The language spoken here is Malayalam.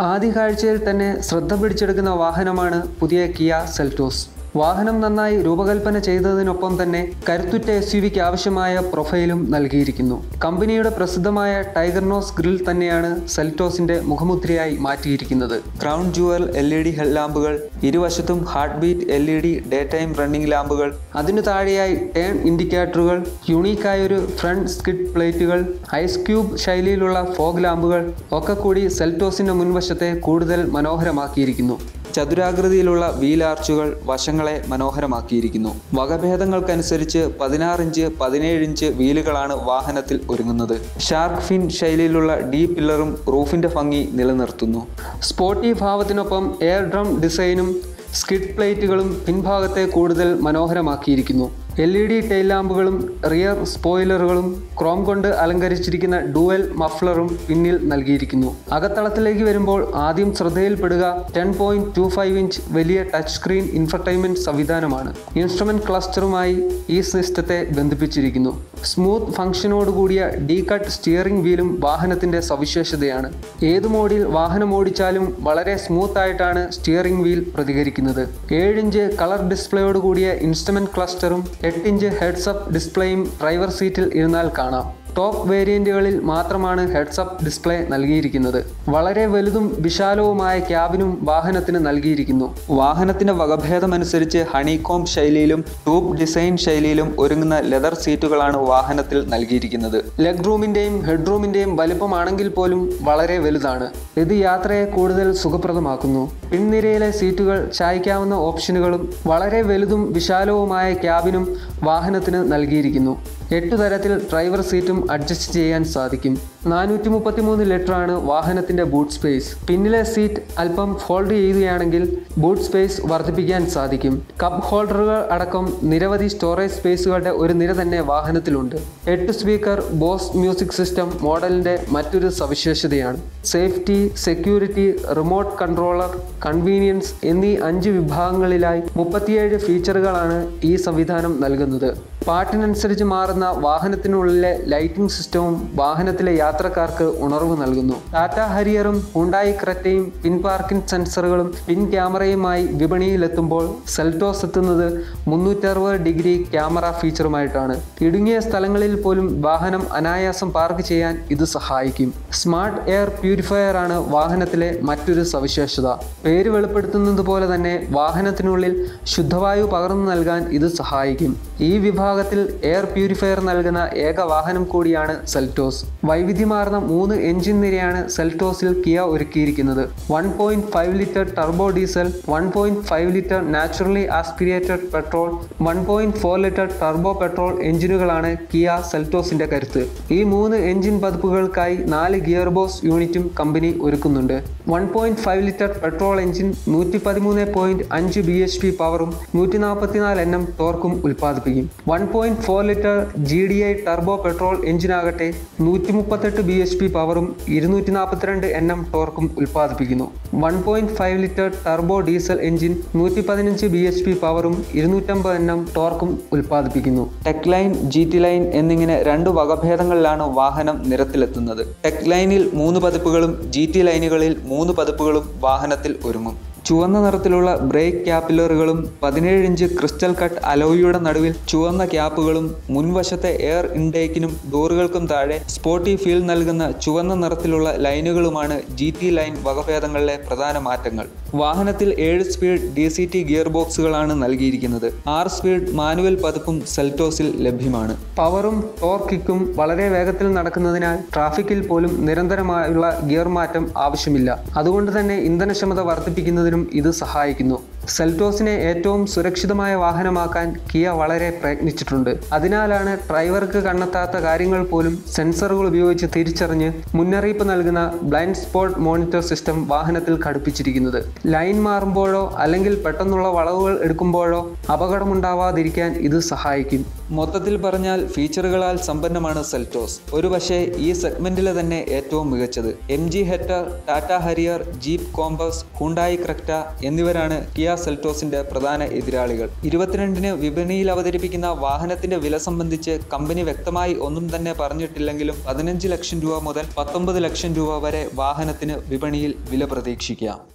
ആദ്യ കാഴ്ചയിൽ തന്നെ ശ്രദ്ധ പിടിച്ചെടുക്കുന്ന വാഹനമാണ് പുതിയ കിയ സെൽറ്റോസ് വാഹനം നന്നായി രൂപകൽപ്പന ചെയ്തതിനൊപ്പം തന്നെ കരുത്തുറ്റ എസ് യു വിക്ക് ആവശ്യമായ പ്രൊഫൈലും നൽകിയിരിക്കുന്നു കമ്പനിയുടെ പ്രസിദ്ധമായ ടൈഗർ നോസ് ഗ്രിൽ തന്നെയാണ് സെൽറ്റോസിന്റെ മുഖമുദ്രയായി മാറ്റിയിരിക്കുന്നത് crown jewel L E D head ലാമ്പുകൾ ഇരുവശത്തും heart beat L E D day time running ലാമ്പുകൾ അതിനു താഴെയായി ടേൺ ഇൻഡിക്കേറ്ററുകൾ യുണീക്കായൊരു ഫ്രണ്ട് സ്കിഡ് പ്ലേറ്റുകൾ ഐസ് ക്യൂബ് ശൈലിയിലുള്ള ഫോഗ് ലാമ്പുകൾ ഒക്കെ കൂടി സെൽറ്റോസിന്റെ മുൻവശത്തെ കൂടുതൽ മനോഹരമാക്കിയിരിക്കുന്നു ചതുരാകൃതിയിലുള്ള വീൽ ആർച്ചുകൾ വശങ്ങളെ മനോഹരമാക്കിയിരിക്കുന്നു വകഭേദങ്ങൾക്കനുസരിച്ച് പതിനാറ് ഇഞ്ച് പതിനേഴ് ഇഞ്ച് വീലുകളാണ് വാഹനത്തിൽ ഒരുങ്ങുന്നത് ഷാർക്ക് ഫിൻ ശൈലിയിലുള്ള ഡീ പില്ലറും റൂഫിന്റെ ഭംഗി നിലനിർത്തുന്നു സ്പോർട്ടി ഭാവത്തിനൊപ്പം എയർ ഡ്രം ഡിസൈനും സ്കിഡ് പ്ലേറ്റുകളും പിൻഭാഗത്തെ കൂടുതൽ മനോഹരമാക്കിയിരിക്കുന്നു എൽ ഇ ഡി ടെയിൽ ലാമ്പുകളും റിയർ സ്പോയിലറുകളും ക്രോം കൊണ്ട് അലങ്കരിച്ചിരിക്കുന്ന ഡുവൽ മഫ്ലറും പിന്നിൽ നൽകിയിരിക്കുന്നു അകത്തളത്തിലേക്ക് വരുമ്പോൾ ആദ്യം ശ്രദ്ധയിൽപ്പെടുക ten point two five inch വലിയ ടച്ച് സ്ക്രീൻ ഇൻഫർടൈൻമെന്റ് സംവിധാനമാണ് ഇൻസ്ട്രുമെന്റ് ക്ലസ്റ്ററുമായി ഈ സിസ്റ്റത്തെ ബന്ധിപ്പിച്ചിരിക്കുന്നു സ്മൂത്ത് ഫംഗ്ഷനോടുകൂടിയ ഡി കട്ട് സ്റ്റിയറിംഗ് വീലും വാഹനത്തിന്റെ സവിശേഷതയാണ് ഏത് മോഡിൽ വാഹനം ഓടിച്ചാലും വളരെ സ്മൂത്ത് ആയിട്ടാണ് സ്റ്റിയറിംഗ് വീൽ പ്രതികരിക്കുന്നത് ഏഴിഞ്ച് കളർ ഡിസ്പ്ലേയോട് കൂടിയ ഇൻസ്ട്രുമെന്റ് ക്ലസ്റ്ററും എട്ട് ഇഞ്ച് ഹെഡ്സപ്പ് ഡിസ്പ്ലേയും ഡ്രൈവർ സീറ്റിൽ ഇരുന്നാൽ കാണാം ടോപ്പ് വേരിയന്റുകളിൽ മാത്രമാണ് ഹെഡ്സപ്പ് ഡിസ്പ്ലേ നൽകിയിരിക്കുന്നത് വളരെ വലുതും വിശാലവുമായ ക്യാബിനും വാഹനത്തിന് നൽകിയിരിക്കുന്നു വാഹനത്തിന്റെ വകഭേദമനുസരിച്ച് ഹണികോം ശൈലിയിലും ട്യൂബ് ഡിസൈൻ ശൈലിയിലും ഒരുങ്ങുന്ന ലെതർ സീറ്റുകളാണ് വാഹനത്തിൽ നൽകിയിരിക്കുന്നത് ലെഗ് റൂമിന്റെയും ഹെഡ് റൂമിന്റെയും വലിപ്പമാണെങ്കിൽ പോലും വളരെ വലുതാണ് ഇത് യാത്രയെ കൂടുതൽ സുഖപ്രദമാക്കുന്നു പിൻനിരയിലെ സീറ്റുകൾ ചായ്ക്കാവുന്ന ഓപ്ഷനുകളും വളരെ വലുതും വിശാലവുമായ ക്യാബിനും വാഹനത്തിന് നൽകിയിരിക്കുന്നു എട്ട് തരത്തിൽ ഡ്രൈവർ സീറ്റും അഡ്ജസ്റ്റ് ചെയ്യാൻ സാധിക്കും നാനൂറ്റി മുപ്പത്തി മൂന്ന് ലിറ്ററാണ് വാഹനത്തിന്റെ ബൂട്ട് സ്പേസ് പിന്നിലെ സീറ്റ് അല്പം ഫോൾഡ് ചെയ്യുകയാണെങ്കിൽ ബൂട്ട് സ്പേസ് വർദ്ധിപ്പിക്കാൻ സാധിക്കും കപ്പ് ഹോൾഡറുകൾ അടക്കം നിരവധി സ്റ്റോറേജ് സ്പേസുകളുടെ ഒരു നിര തന്നെ വാഹനത്തിലുണ്ട് എട്ട് സ്പീക്കർ ബോസ് മ്യൂസിക് സിസ്റ്റം മോഡലിന്റെ മറ്റൊരു സവിശേഷതയാണ് safety security remote controller convenience എന്നീ അഞ്ച് വിഭാഗങ്ങളിലായി മുപ്പത്തിയേഴ് ഫീച്ചറുകളാണ് ഈ സംവിധാനം നൽകുന്നത് പാട്ടിനനുസരിച്ച് മാറുന്ന വാഹനത്തിനുള്ളിലെ ലൈറ്റിംഗ് സിസ്റ്റവും വാഹനത്തിലെ യാത്രക്കാർക്ക് ഉണർവ് നൽകുന്നു ടാറ്റ ഹരിയറും ഹുണ്ടായി ക്രെറ്റയും പിൻ പാർക്കിംഗ് സെൻസറുകളും പിൻ ക്യാമറയുമായി വിപണിയിലെത്തുമ്പോൾ സെൽറ്റോസ് എത്തുന്നത് മുന്നൂറ്ററുപത് ഡിഗ്രി ക്യാമറ ഫീച്ചറുമായിട്ടാണ് ഇടുങ്ങിയ സ്ഥലങ്ങളിൽ പോലും വാഹനം അനായാസം പാർക്ക് ചെയ്യാൻ ഇത് സഹായിക്കും സ്മാർട്ട് എയർ പ്യൂരിഫയർ ആണ് വാഹനത്തിലെ മറ്റൊരു സവിശേഷത പേര് വെളിപ്പെടുത്തുന്നത് പോലെ തന്നെ വാഹനത്തിനുള്ളിൽ ശുദ്ധവായു പകർന്നു നൽകാൻ ഇത് സഹായിക്കും ഈ വിഭാഗത്തിൽ എയർ പ്യൂരിഫയർ നൽകുന്ന ഏക വാഹനം കൂടിയാണ് സെൽറ്റോസ് വൈവിധ്യമാർന്ന മൂന്ന് എഞ്ചിൻ നിരയാണ് സെൽറ്റോസിൽ കിയ ഒരുക്കിയിരിക്കുന്നത് one point five litre turbo diesel one point five litre naturally aspirated petrol one point four litre turbo petrol എഞ്ചിനുകളാണ് കിയ സെൽറ്റോസിന്റെ കരുത്ത് ഈ മൂന്ന് എഞ്ചിൻ പതിപ്പുകൾക്കായി നാല് ഗിയർ ബോക്സ് യൂണിറ്റും കമ്പനി ഒരുക്കുന്നുണ്ട് one point five litre petrol engine നൂറ്റി പതിമൂന്ന് പോയിന്റ് അഞ്ച് ബി എച്ച് പി പവറും നൂറ്റി നാൽപ്പത്തിനാല് എൻ എം ടോർക്കും ഉൽപ്പാദിപ്പിക്കും one point four litre G D I turbo petrol എഞ്ചിനാകട്ടെ നൂറ്റി മുപ്പത്തെട്ട് ബി എച്ച് പി പവറും ഇരുന്നൂറ്റി നാൽപ്പത്തിരണ്ട് എൻ എം ടോർക്കും ഉൽപ്പാദിപ്പിക്കുന്നു one point five litre turbo diesel engine നൂറ്റി പതിനഞ്ച് ബി എച്ച് പി പവറും ഇരുന്നൂറ്റമ്പത് എൻ എം ടോർക്കും ഉൽപ്പാദിപ്പിക്കുന്നു tech line G T line എന്നിങ്ങനെ രണ്ട് വകഭേദങ്ങളിലാണ് വാഹനം നിരത്തിലെത്തുന്നത് ടെക് ലൈനിൽ മൂന്ന് പതിപ്പുകളും ജി ടി ലൈനുകളിൽ മൂന്ന് പതിപ്പുകളും വാഹനത്തിൽ ഒരുങ്ങും ചുവന്ന നിറത്തിലുള്ള ബ്രേക്ക് ക്യാപ്പിലറുകളും പതിനേഴ് ഇഞ്ച് ക്രിസ്റ്റൽ കട്ട് അലോയിയുടെ നടുവിൽ ചുവന്ന ക്യാപ്പുകളും മുൻവശത്തെ എയർ ഇൻടേക്കിനും ഡോറുകൾക്കും താഴെ സ്പോർട്ടി ഫീൽ നൽകുന്ന ചുവന്ന നിറത്തിലുള്ള ലൈനുകളുമാണ് ജി ടി ലൈൻ വകഭേദങ്ങളിലെ പ്രധാന മാറ്റങ്ങൾ വാഹനത്തിൽ ഏഴ് speed D C T gear ബോക്സുകളാണ് നൽകിയിരിക്കുന്നത് ആറ് സ്പീഡ് മാനുവൽ പതിപ്പും സെൽറ്റോസിൽ ലഭ്യമാണ് പവറും ടോർക്കിക്കും വളരെ വേഗത്തിൽ നടക്കുന്നതിനാൽ ട്രാഫിക്കിൽ പോലും നിരന്തരമായുള്ള ഗിയർ മാറ്റം ആവശ്യമില്ല അതുകൊണ്ട് തന്നെ ഇന്ധനക്ഷമത വർദ്ധിപ്പിക്കുന്നതിനും ഇത് സഹായിക്കുന്നു സെൽറ്റോസിനെ ഏറ്റവും സുരക്ഷിതമായ വാഹനമാക്കാൻ കിയ വളരെ പ്രയത്നിച്ചിട്ടുണ്ട് അതിനാലാണ് ഡ്രൈവർക്ക് കണ്ടെത്താത്ത കാര്യങ്ങൾ പോലും സെൻസറുകൾ ഉപയോഗിച്ച് തിരിച്ചറിഞ്ഞ് മുന്നറിയിപ്പ് നൽകുന്ന ബ്ലൈൻഡ് സ്പോട്ട് മോണിറ്റർ സിസ്റ്റം വാഹനത്തിൽ ഘടിപ്പിച്ചിരിക്കുന്നത് ലൈൻ മാറുമ്പോഴോ അല്ലെങ്കിൽ പെട്ടെന്നുള്ള വളവുകൾ എടുക്കുമ്പോഴോ അപകടമുണ്ടാവാതിരിക്കാൻ ഇത് സഹായിക്കും മൊത്തത്തിൽ പറഞ്ഞാൽ ഫീച്ചറുകളാൽ സമ്പന്നമാണ് സെൽറ്റോസ് ഒരു പക്ഷേ ഈ സെഗ്മെന്റിലെ തന്നെ ഏറ്റവും മികച്ചത് M G Hector Tata Harrier Jeep Compass Hyundai Creta എന്നിവരാണ് കിയ സെൽറ്റോസിന്റെ പ്രധാന എതിരാളികൾ ഇരുപത്തിരണ്ടിന് വിപണിയിൽ അവതരിപ്പിക്കുന്ന വാഹനത്തിന്റെ വില സംബന്ധിച്ച് കമ്പനി വ്യക്തമായി ഒന്നും തന്നെ പറഞ്ഞിട്ടില്ലെങ്കിലും പതിനഞ്ച് ലക്ഷം രൂപ മുതൽ പത്തൊമ്പത് ലക്ഷം രൂപ വരെ വാഹനത്തിന് വിപണിയിൽ വില പ്രതീക്ഷിക്കാം